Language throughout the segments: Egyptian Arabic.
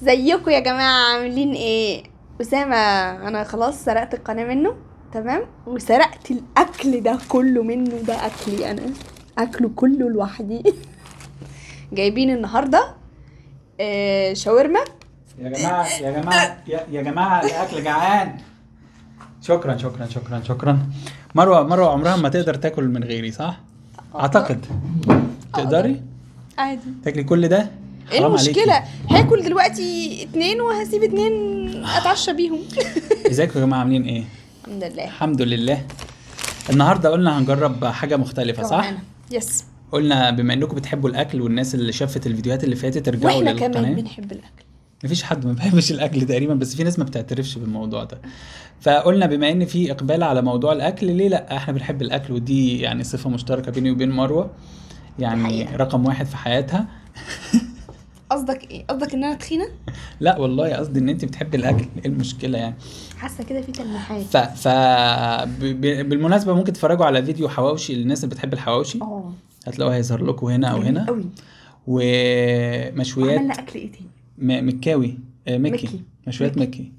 ازيكم يا جماعة عاملين ايه؟ أسامة أنا خلاص سرقت القناة منه تمام وسرقت الأكل ده كله منه ده أكلي أنا أكله كله لوحدي جايبين النهاردة آه شاورما يا جماعه يا جماعه يا, يا جماعه الاكل جعان شكرا شكرا شكرا شكرا مروه مروه عمرها ما تقدر تاكل من غيري صح اعتقد تقدري عادي تاكلي كل ده ايه حرام المشكلة؟ عليكي. هاكل دلوقتي اتنين وهسيب اتنين اتعشى بيهم ازيكم يا جماعه عاملين ايه الحمد لله الحمد لله النهارده قلنا هنجرب حاجه مختلفه صح جوعانة. يس قلنا بما انكم بتحبوا الاكل والناس اللي شافت الفيديوهات اللي فاتت ارجعوا واحنا للقناه كمان بنحب الاكل مفيش حد ما بيحبش الاكل تقريبا بس في ناس ما بتعترفش بالموضوع ده فقلنا بما ان في اقبال على موضوع الاكل ليه لا احنا بنحب الاكل ودي يعني صفه مشتركه بيني وبين مروه يعني حقيقة. رقم واحد في حياتها قصدك ايه؟ قصدك ان انا تخينة؟ لا والله قصدي ان انت بتحبي الاكل ايه المشكله يعني حاسة كده في تلميحات ف, ف... ب... ب... بالمناسبه ممكن تتفرجوا على فيديو حواوشي للناس اللي بتحب الحواوشي اه هتلاقوه هيظهر لكم هنا او هنا قوي ومشويات عملنا اكل ايه تاني؟ م... مكاوي آه، مكي. مكي. مشويات مكي. مكي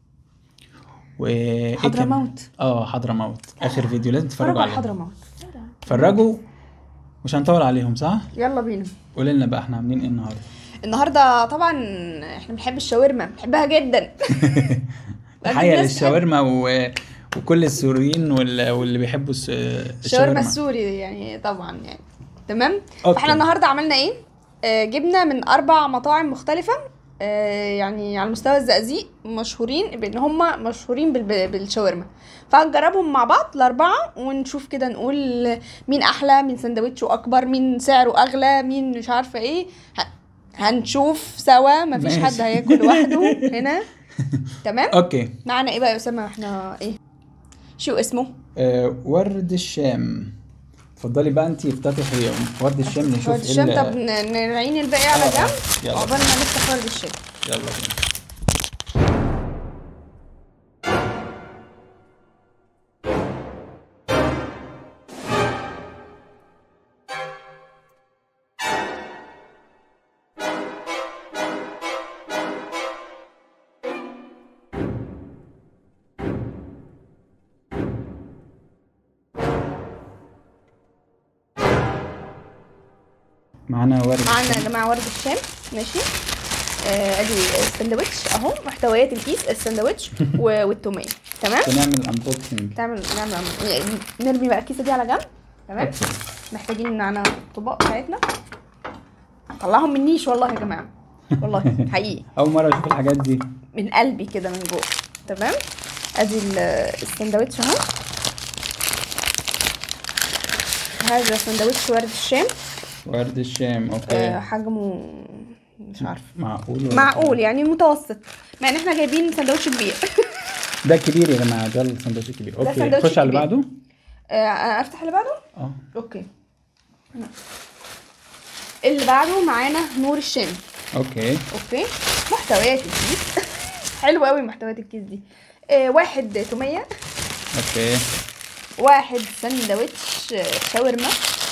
و إيه كمان؟ حضرموت اه حضرموت اخر فيديو لازم اتفرجوا تتفرجوا على عليه حضرموت اتفرجوا مش هنطول عليهم صح؟ يلا بينا قولي لنا بقى احنا عاملين ايه النهارده النهارده طبعا احنا بنحب الشاورما بنحبها جدا تحية الناس للشاورما و... وكل السوريين وال... واللي بيحبوا الس... الشاورما السوري يعني طبعا يعني تمام أوكي. فاحنا النهارده عملنا ايه آه جبنا من اربع مطاعم مختلفه آه يعني على مستوى الزقازيق مشهورين بان هم مشهورين بال- بالشاورما فهنجربهم مع بعض الاربعه ونشوف كده نقول مين احلى مين سندوتشه اكبر مين سعره اغلى مين مش عارفه ايه ه- هنشوف سوا مفيش ماشي. حد هياكل لوحده هنا تمام اوكي معانا ايه بقى يا اسامه احنا ايه شو اسمه آه ورد الشام اتفضلي بقى انت افتتحي ورد الشام نشوف ورد الشام ال- طب ن- نعين الباقي على آه، آه. جنب يلا. عقبال ما نفتح ورد الشام يلا بينا معانا ورد معانا يا الشام. جماعه ورد الشام ماشي آه، ادي السندوتش اهو محتويات الكيس السندوتش و- والتوميه تمام بنعمل انبوكسنج تعمل نعمل يعني نرمي بقى الكيسه دي على جنب تمام محتاجين معانا طباق بتاعتنا طلعهم من نيش والله يا جماعه والله حقيقي اول مره اشوف الحاجات دي من قلبي كده من جوه تمام ادي ال- السندوتش اهو هذا سندوتش ورد الشام ورد الشام آه، اوكي حجمه مش عارفه معقول ولا معقول يعني متوسط مع ان احنا جايبين سندوتش كبير ده كبير يا جماعه ده السندوتش الكبير اوكي سندوتش خش على اللي كبير. بعده آه، افتح اللي بعده اه اوكي اللي بعده معانا نور الشام اوكي اوكي محتويات الكيس حلو قوي محتويات الكيس دي آه، واحد توميه اوكي واحد سندوتش آه، شاورما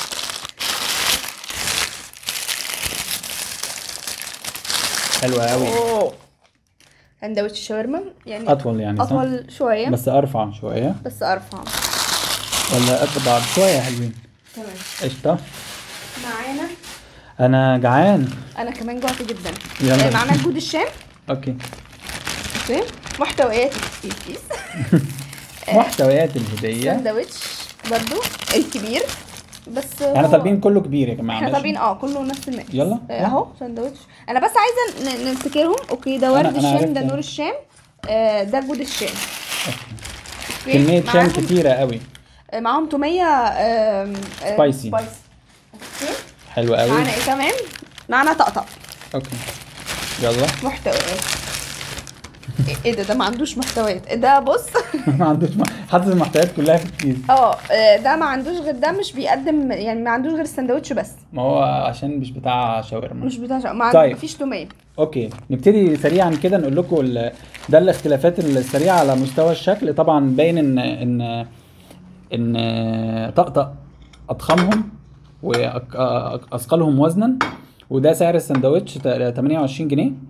حلوه قوي اوه سندوتش شاورما يعني اطول يعني صح؟ اطول شويه بس, بس ارفع شويه بس ارفع ولا قد بعض شويه حلوين تمام قشطه معانا انا جعان انا كمان جوعت جدا يلا. آه، معانا جود الشام اوكي اوكي محتويات الكيس محتويات الهديه سندوتش برضو الكبير بس احنا هو- طالبين كله كبير يا جماعه احنا ماشي؟ طالبين اه كله نفس المقاس يلا. آه، اهو سندوتش انا بس عايزه ن- نفتكرهم اوكي ده ورد أنا- أنا الشام ده عرفت. نور الشام آه، ده جود الشام أوكي. أوكي، كميه شام معاهم- كتيره قوي آه، معاهم توميه آم، آه، سبايسي. سبايسي اوكي حلوه قوي معانا ايه كمان معانا طقطق اوكي يلا محتويات إيه- ايه ده ده ما عندوش محتويات إيه ده بص ما عندوش م- حاطط المحتويات كلها في الكيس اه آه، ده ما عندوش غير ده مش بيقدم يعني ما عندوش غير السندوتش بس ما هو عشان مش بتاع شاورما مش بتاع شا- ما طيب. طيب. فيش توميه اوكي نبتدي سريعا كده نقول لكم ال- ده الاختلافات السريعه على مستوى الشكل طبعا باين ان ان ان طقطق اضخمهم واثقلهم وزنا وده سعر السندوتش تا- 28 جنيه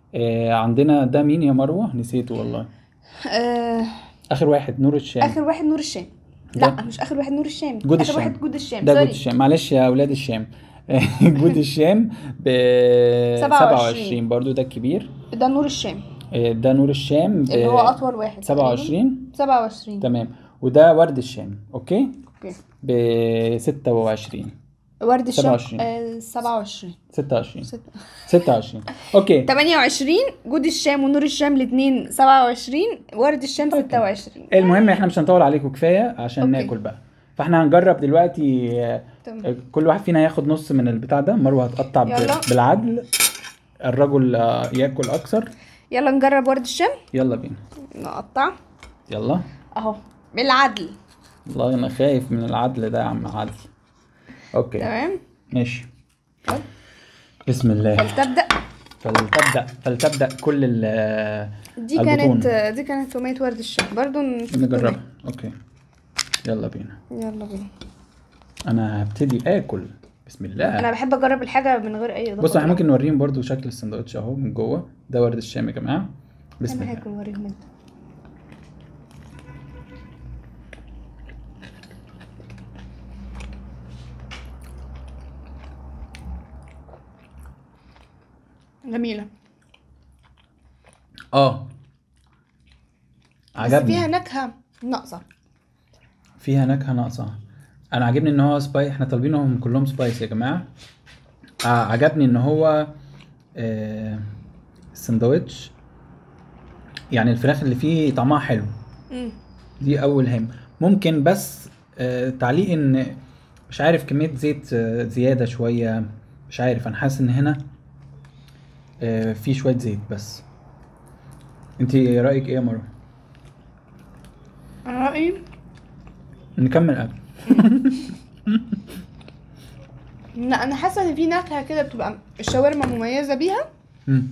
آه عندنا ده مين يا مروه نسيته والله آه اخر واحد نور الشام اخر واحد نور الشام ده؟ لا مش اخر واحد نور الشام جود اخر الشام. واحد جود الشام ده سوري. جود الشام معلش يا اولاد الشام جود الشام ب 27. 27 برضو ده الكبير ده نور الشام آه، ده نور الشام ب اللي هو اطول واحد 27 27 تمام وده ورد الشام اوكي اوكي ب 26 ورد الشام 27. آه 27 26 ست- 26 اوكي 28 جود الشام ونور الشام الاثنين 27 ورد الشام 26 المهم احنا مش هنطول عليكم كفايه عشان أوكي. ناكل بقى فاحنا هنجرب دلوقتي آه، تمام كل واحد فينا ياخد نص من البتاع ده مروه هتقطع ب- يلا. بالعدل الرجل آه، ياكل اكثر يلا نجرب ورد الشام يلا بينا نقطع يلا اهو بالعدل والله انا خايف من العدل ده يا عم عدل اوكي تمام ماشي بسم الله فلتبدا فلتبدا فلتبدا كل ال دي البطون. كانت دي كانت توميه ورد الشام برضو نشوف نجربها اوكي يلا بينا التومية. يلا بينا انا هبتدي اكل بسم الله انا بحب اجرب الحاجه من غير اي اضافه بص احنا ممكن نوريهم برضو شكل السندوتش اهو من جوه ده ورد الشام يا جماعه بسم انا الله هاكل وريهم انت جميلة اه بس عجبني فيها نكهة ناقصة فيها نكهه ناقصه انا عاجبني ان هو سباي احنا طالبينهم كلهم سبايس يا جماعه آه عجبني ان هو آه السندوتش يعني الفراخ اللي فيه طعمها حلو مم. دي اول هم ممكن بس آه تعليق ان مش عارف كميه زيت آه زياده شويه مش عارف انا حاسس ان هنا آه في شويه زيت بس انت رايك ايه يا مروه انا رأيي نكمل اكل لا انا حاسة ان في نكهة كده بتبقى الشاورما مميزة بيها مم.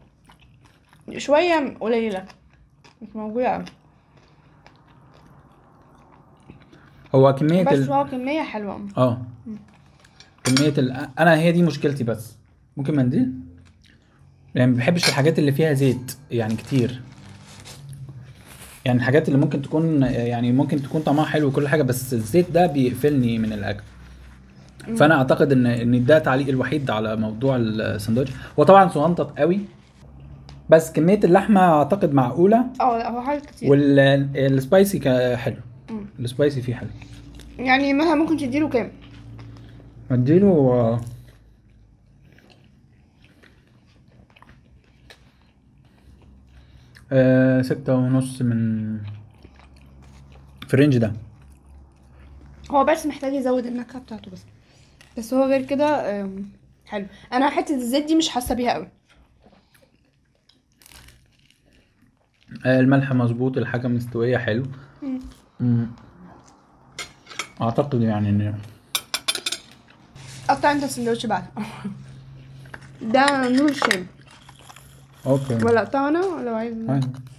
شوية قليلة مش موجودة أوي. هو كميه بس ال... هو كمية حلوة اه كميه ال... انا هي دي مشكلتي بس ممكن منديل يعني ما بحبش الحاجات اللي فيها زيت يعني كتير يعني الحاجات اللي ممكن تكون يعني ممكن تكون طعمها حلو وكل حاجه بس الزيت ده بيقفلني من الاكل فانا اعتقد ان ان ده تعليق الوحيد على موضوع الساندوتش هو طبعا صغنطط قوي بس كميه اللحمه اعتقد معقوله اه لا هو حاجات كتير والسبايسي كا- حلو مم. السبايسي فيه حلو يعني مثلا ممكن تديله كام اديله آه، آه ستة ونص من في الرينج ده هو بس محتاج يزود النكهة بتاعته بس بس هو غير كده آم، حلو انا حتة الزيت دي مش حاسة بيها قوي آه الملح مظبوط الحاجة مستوية حلو مم. مم. اعتقد يعني ان قطع انت السندوتش بعد ده نور الشام اوكي ولا اقطعه انا ولا عايز أيوة.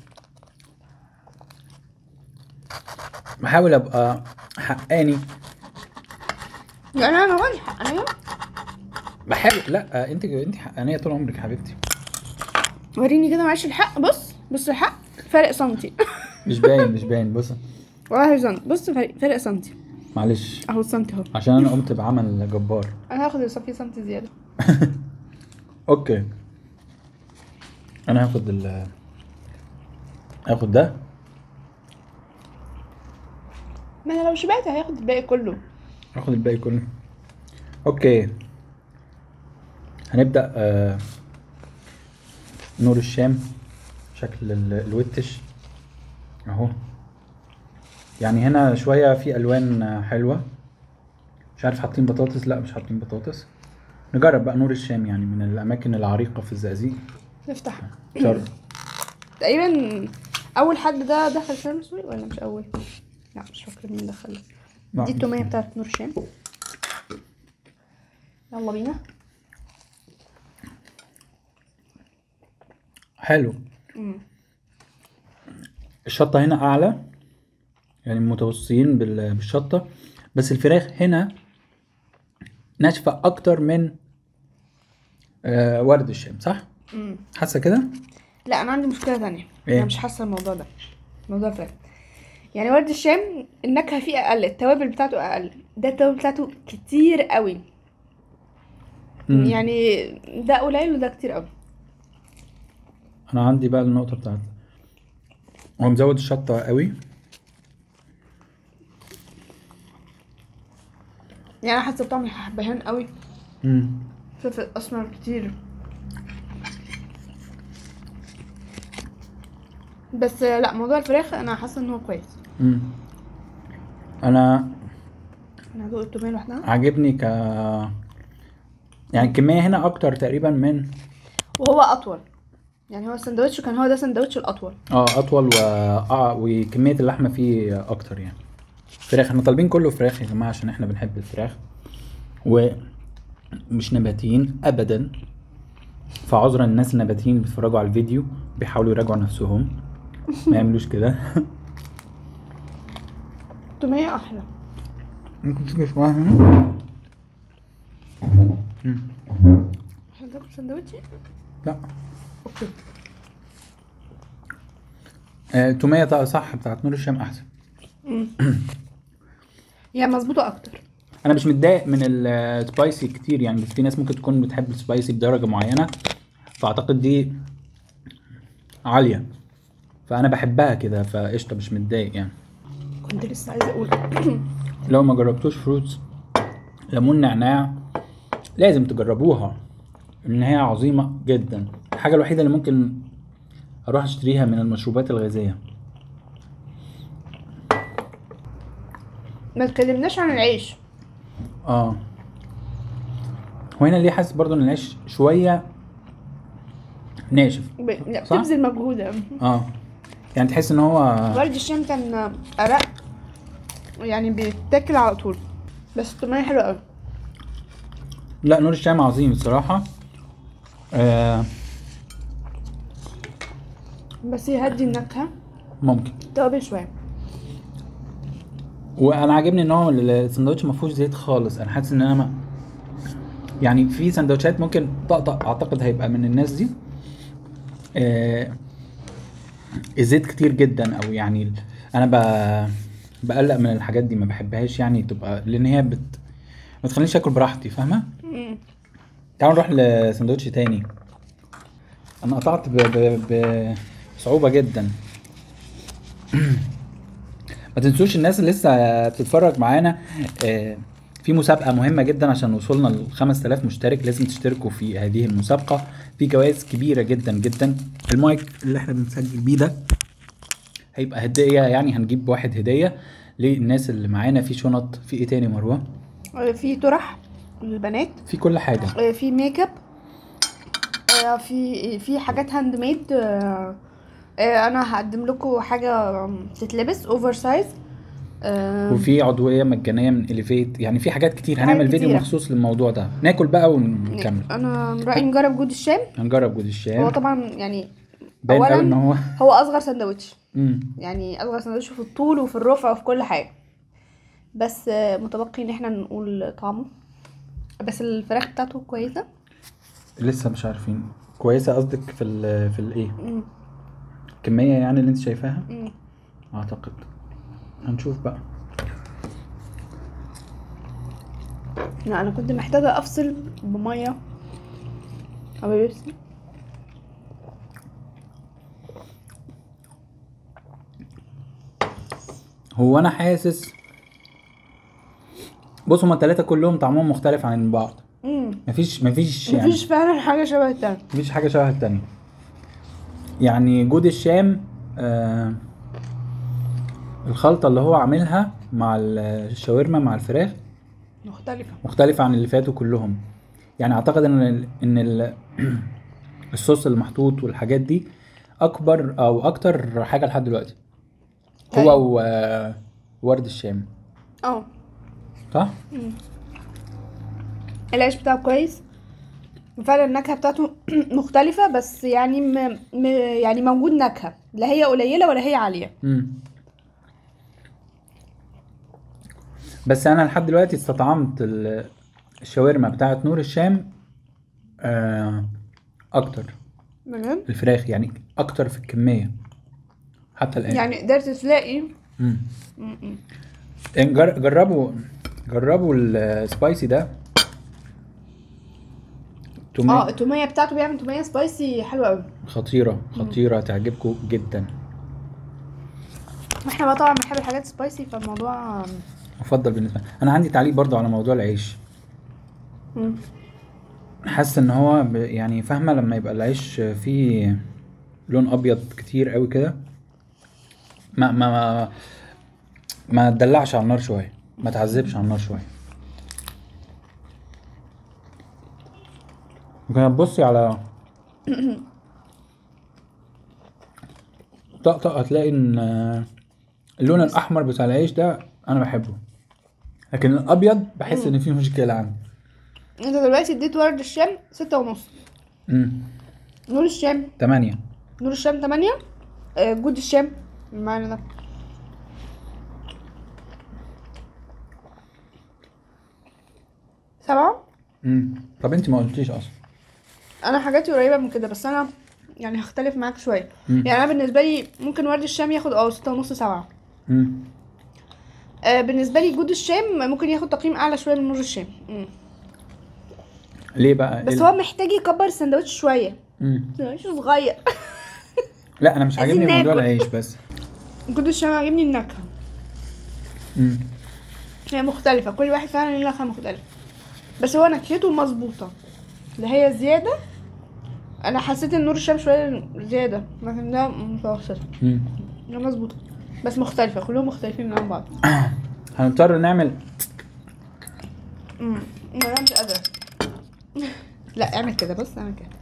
بحاول ابقى حقاني يعني انا غالي حق انا بحاول لا انت انت حقانيه طول عمرك حبيبتي وريني كده معلش الحق بص بص الحق فرق سنتي مش باين مش باين بص والله سنتي بص فرق, فرق سنتي معلش اهو السنتي اهو عشان انا قمت بعمل جبار انا هاخد الصفي سنتي زيادة اوكي انا هاخد ال هاخد ده ما انا لو شبعت هياخد الباقي كله هاخد الباقي كله اوكي هنبدأ آه نور الشام شكل ال- الوتش اهو يعني هنا شوية في الوان آه، حلوة مش عارف حاطين بطاطس لا مش حاطين بطاطس نجرب بقى نور الشام يعني من الاماكن العريقة في الزقازيق نفتح شر تقريبا اول حد ده دخل شرم سوري ولا مش اول لا مش فاكر مين دخل لا، دي مش التومية فاكر. بتاعت نور شام يلا بينا حلو مم. الشطة هنا أعلى يعني متوسطين بال- بالشطة بس الفراخ هنا ناشفة أكتر من آه ورد الشام صح؟ مم. حاسه كده لا انا عندي مشكله تانية إيه؟ انا مش حاسه الموضوع ده موضوع فراخ يعني ورد الشام النكهه فيه اقل التوابل بتاعته اقل ده التوابل بتاعته كتير قوي مم. يعني ده قليل وده كتير قوي انا عندي بقى النقطه بتاعتي هو مزود الشطه قوي يعني انا حاسه بطعم الحبهان قوي امم فلفل اسمر كتير بس لا موضوع الفراخ انا حاسه ان هو كويس امم انا انا هدوق التوميه لوحدها عاجبني ك يعني الكميه هنا اكتر تقريبا من وهو اطول يعني هو السندوتش كان هو ده السندوتش الاطول اه اطول و... اه وكميه اللحمه فيه اكتر يعني فراخ احنا طالبين كله فراخ يا جماعه عشان احنا بنحب الفراخ ومش نباتيين ابدا فعذرا الناس النباتيين اللي بيتفرجوا على الفيديو بيحاولوا يراجعوا نفسهم ما يعملوش كده التوميه احلى ممكن تيجي شويه هنا مم. عشان تاكل سندوتشي لا اوكي آه، تومية طبعا صح بتاعت نور الشام احسن يعني مظبوطه اكتر انا مش متضايق من السبايسي كتير يعني بس في ناس ممكن تكون بتحب السبايسي بدرجه معينه فاعتقد دي عاليه فانا بحبها كده فقشطه مش متضايق يعني كنت لسه عايزه اقول لو ما جربتوش فروتس ليمون نعناع لازم تجربوها ان هي عظيمه جدا الحاجه الوحيده اللي ممكن اروح اشتريها من المشروبات الغازيه ما اتكلمناش عن العيش اه وهنا ليه حاسس برضو ان العيش شويه ناشف ب... لا صح؟ بتبذل مجهود اه يعني تحس ان هو ورد الشام كان ارق يعني بيتاكل على طول بس التوميه حلوه قوي لا نور الشام عظيم الصراحه آه بس يهدي النكهه ممكن توابل شويه وانا عاجبني ان هو السندوتش ما فيهوش زيت خالص انا حاسس ان انا ما يعني في سندوتشات ممكن طقطق اعتقد هيبقى من الناس دي آه الزيت كتير جدا او يعني انا ب... بقلق من الحاجات دي ما بحبهاش يعني تبقى لان هي بت ما تخلينيش اكل براحتي فاهمه مم. تعالوا نروح لسندوتش تاني انا قطعت ب... ب... ب... بصعوبة جدا ما تنسوش الناس اللي لسه بتتفرج معانا آه، في مسابقة مهمة جدا عشان وصلنا ل 5000 مشترك لازم تشتركوا في هذه المسابقة في جوائز كبيرة جدا جدا المايك اللي احنا بنسجل بيه ده هيبقى هدية يعني هنجيب واحد هدية للناس اللي معانا في شنط في ايه تاني مروة آه، في طرح للبنات في كل حاجة آه، في ميك اب آه، في في حاجات هاند ميد آه، آه، انا هقدم لكم حاجه تتلبس اوفر سايز وفي عضوية مجانية من اليفيت يعني في حاجات كتير حاجات هنعمل فيديو كتيرة. مخصوص للموضوع ده ناكل بقى ونكمل انا رايي نجرب جود الشام هنجرب جود هو الشام طبعا يعني باين قوي ان اولا هو هو اصغر سندوتش مم. يعني اصغر سندوتش في الطول وفي الرفع وفي كل حاجه بس آه، متبقي ان احنا نقول طعمه بس الفراخ بتاعته كويسه لسه مش عارفين كويسة قصدك في ال في الايه مم. الكمية يعني اللي انت شايفاها مم. اعتقد هنشوف بقى لا انا كنت محتاجه افصل بميه او بيبسي هو انا حاسس بص هما التلاتة كلهم طعمهم مختلف عن بعض مم. مفيش مفيش يعني مفيش فعلا حاجه شبه التانية مفيش حاجة شبه التانية يعني جود الشام آه الخلطة اللي هو عاملها مع الشاورما مع الفراخ مختلفه مختلفة عن اللي فاتوا كلهم يعني اعتقد ان ال ان ال الصوص اللي محطوط والحاجات دي اكبر او اكتر حاجة لحد دلوقتي أيوة. هو وورد الشام اه صح؟ العيش بتاعه كويس فعلا النكهه بتاعته مختلفه بس يعني م... م... يعني موجود نكهه لا هي قليله ولا هي عاليه مم. بس انا لحد دلوقتي استطعمت ال- الشاورما بتاعت نور الشام آه اكتر بجد الفراخ يعني اكتر في الكميه حتى الان يعني قدرت تلاقي مم. م-م. يعني جر- جربوا جربوا السبايسي ده تومي اه التوميه بتاعته بيعمل توميه سبايسي حلوه قوي خطيرة خطيرة تعجبكم جدا احنا بقى طبعا بنحب الحاجات سبايسي فالموضوع مفضل بالنسبة لي انا عندي تعليق برضو على موضوع العيش مم. حاسس ان هو ب- يعني فاهمة لما يبقى العيش فيه لون ابيض كتير قوي كده ما ما ما ما تدلعش على النار شوية ما تعذبش على النار شوية ممكن تبصي على طقطق هتلاقي ان اللون الاحمر بتاع العيش ده انا بحبه لكن الابيض بحس ان فيه مشكلة عندي انت دلوقتي اديت ورد الشام ستة ونص امم نور الشام تمانية نور الشام تمانية آه، جود الشام المعنى ده سبعة امم طب انت ما قلتيش اصلا انا حاجاتي قريبة من كده بس انا يعني هختلف معاك شوية مم. يعني انا بالنسبة لي ممكن ورد الشام ياخد اه ستة ونص سبعة امم آه بالنسبة لي جود الشام ممكن ياخد تقييم اعلى شوية من نور الشام مم. ليه بقى بس إيه هو محتاج يكبر السندوتش شوية مم. سندوتش صغير لا انا مش عايزين عاجبني موضوع ناكل. العيش بس جود الشام عاجبني النكهة امم هي مختلفة كل واحد فعلا ليه نكهة مختلفة بس هو نكهته مظبوطة اللي هي زيادة أنا حسيت إن نور الشام شوية زيادة لكن ده متوسط امم ده مظبوطة بس مختلفة كلهم مختلفين عن بعض هنضطر نعمل امم أنا مش قادرة لا اعمل كده بص اعمل كده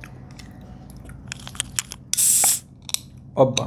اوبا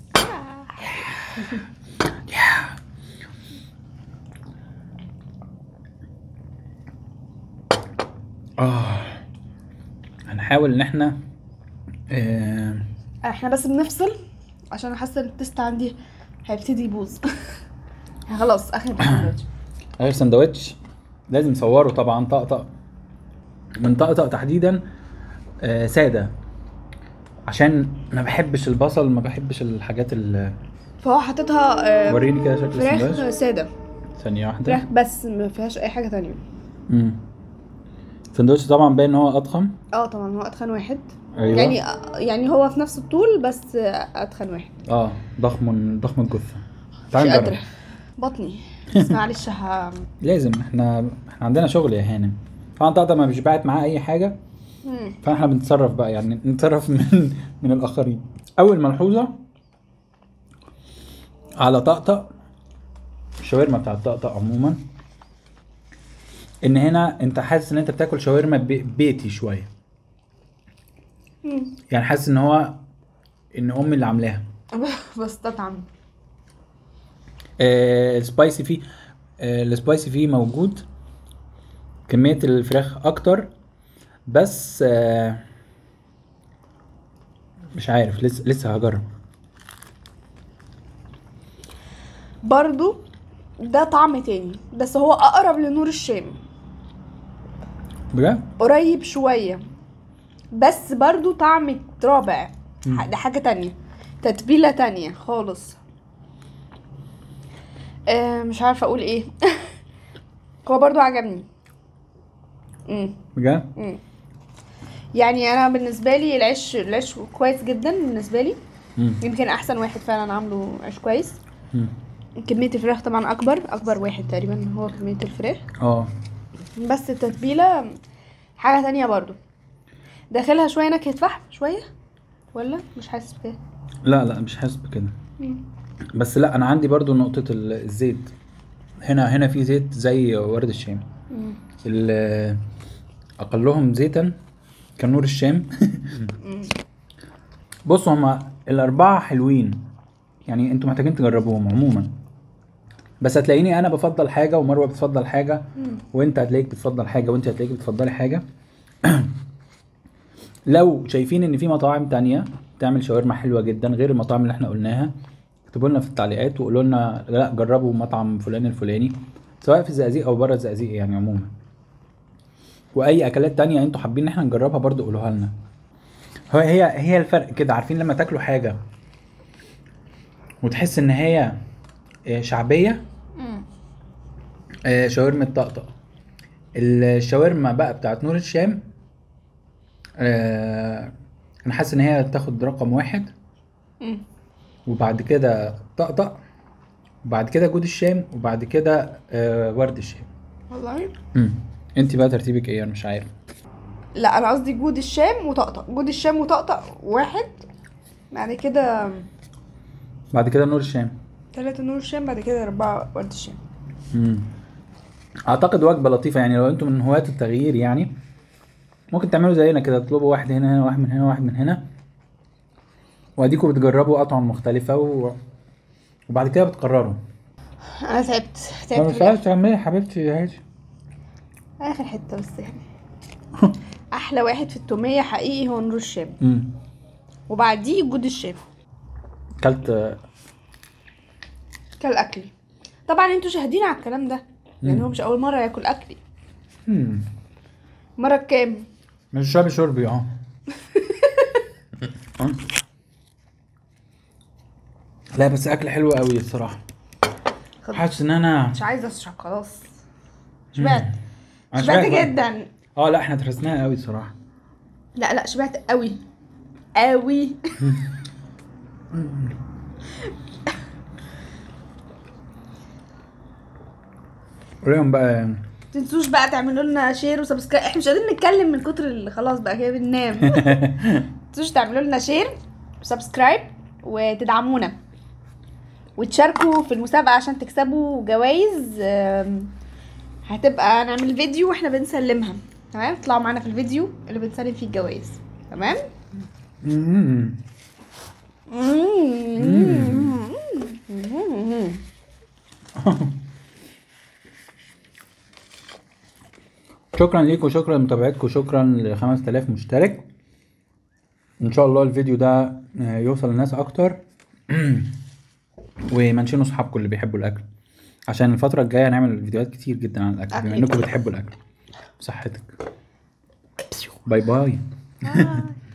اه هنحاول ان احنا آه احنا بس بنفصل عشان أنا حاسة إن التست عندي هيبتدي يبوظ خلاص اخر سندوتش غير سندوتش لازم نصوره طبعا طقطق من طقطق تحديدا آه ساده عشان ما بحبش البصل ما بحبش الحاجات ال فهو حاططها آه، وريني كده شكل فراخ السندوتش سادة ثانيه واحده فراخ بس ما فيهاش اي حاجة تانية امم السندوتش طبعا باين ان هو اضخم اه طبعا هو اتخن واحد ايوه يعني يعني هو في نفس الطول بس اتخن واحد اه ضخم ضخم الجثه مش تعال نجرب قادرة بطني بس معلش ه... لازم احنا احنا عندنا شغل يا هانم طبعا طقطق ما بيشبعت معاه اي حاجه مم. فاحنا بنتصرف بقى يعني نتصرف من من الاخرين اول ملحوظه على طقطق الشاورما بتاعت طقطق عموما ان هنا انت حاسس ان انت بتاكل شاورما بي- بيتي شويه مم. يعني حاسس ان هو ان امي اللي عاملاها بستطعم آه السبايسي فيه آه السبايسي فيه موجود كمية الفراخ أكتر بس آه مش عارف لسه لسه هجرب برضو ده طعم تاني بس هو اقرب لنور الشام بجد؟ قريب شوية بس برضو طعم رابع مم. ده حاجة تانية تتبيلة تانية خالص آه مش عارفة اقول ايه هو برضو عجبني مم. بجد؟ مم. يعني انا بالنسبه لي العيش العيش كويس جدا بالنسبه لي مم. يمكن احسن واحد فعلا عامله عيش كويس مم. كميه الفراخ طبعا اكبر اكبر واحد تقريبا هو كميه الفراخ اه بس التتبيله حاجه تانية برضو داخلها شويه نكهه فحم شويه ولا مش حاسس بكده لا لا مش حاسس بكده مم. بس لا أنا عندي برضو نقطة ال- الزيت هنا هنا في زيت زي ورد الشام مم. ال- أقلهم زيتا كان نور الشام مم. بصوا هما الأربعة حلوين يعني انتوا محتاجين تجربوهم عموما بس هتلاقيني أنا بفضل حاجة ومروة بتفضل حاجة مم. وأنت هتلاقيك بتفضل حاجة وأنت هتلاقيك بتفضلي حاجة لو شايفين إن في مطاعم تانية تعمل شاورما حلوة جدا غير المطاعم اللي احنا قلناها اكتبوا لنا في التعليقات وقولوا لنا لا جربوا مطعم فلان الفلاني سواء في الزقازيق أو بره الزقازيق يعني عموما وأي أكلات تانية انتوا حابين إن احنا نجربها برضو قولوها لنا هو هي هي الفرق كده عارفين لما تاكلوا حاجه وتحس ان هي آه، شعبيه مم. آه، شاورما طقطق الشاورما بقى بتاعت نور الشام آه، انا حاسس ان هي تاخد رقم واحد مم. وبعد كده طقطق وبعد كده جود الشام وبعد كده آه، ورد الشام والله امم انت بقى ترتيبك ايه انا مش عارف لا انا قصدي جود الشام وطقطق جود الشام وطقطق واحد بعد كده بعد كده نور الشام ثلاثة نور الشام بعد كده أربعة ورد الشام امم اعتقد وجبه لطيفه يعني لو انتم من هواة التغيير يعني ممكن تعملوا زينا كده تطلبوا واحد هنا هنا واحد من هنا واحد من هنا واديكم بتجربوا اطعم مختلفه و... وبعد كده بتقرروا أنا تعبت انا تعبت مش عايز تعملي يا حبيبتي يا هادي آخر حتة بس يعني أحلى واحد في التومية حقيقي هو نور الشام امم وبعديه جود الشام كلت كالأكل طبعا انتوا شاهدين على الكلام ده يعني مم. هو مش أول مرة ياكل أكلي امم مرة كام مش شربي شربي اه لا بس اكل حلو قوي الصراحه خد. حاسس ان انا مش عايزة أشرب خلاص شبعت أنا شبعت شبعت بقى. جدا اه لا احنا درسناها قوي الصراحه لا لا شبعت قوي قوي قوليهم بقى تنسوش بقى تعملوا لنا شير وسبسكرايب احنا مش قادرين نتكلم من كتر اللي خلاص بقى كده بننام تنسوش تعملوا لنا شير وسبسكرايب وتدعمونا وتشاركوا في المسابقة عشان تكسبوا جوائز آم، هتبقى نعمل فيديو واحنا بنسلمها تمام اطلعوا معانا في الفيديو اللي بنسلم فيه الجوائز تمام مم. شكرا ليكم شكرا لمتابعتكم شكرا ل 5000 مشترك ان شاء الله الفيديو ده آه، يوصل لناس اكتر ومنشنوا صحابكم اللي بيحبوا الاكل عشان الفتره الجايه نعمل فيديوهات كتير جدا عن الاكل بما أكيد. انكم بتحبوا الاكل بصحتك باي باي آه.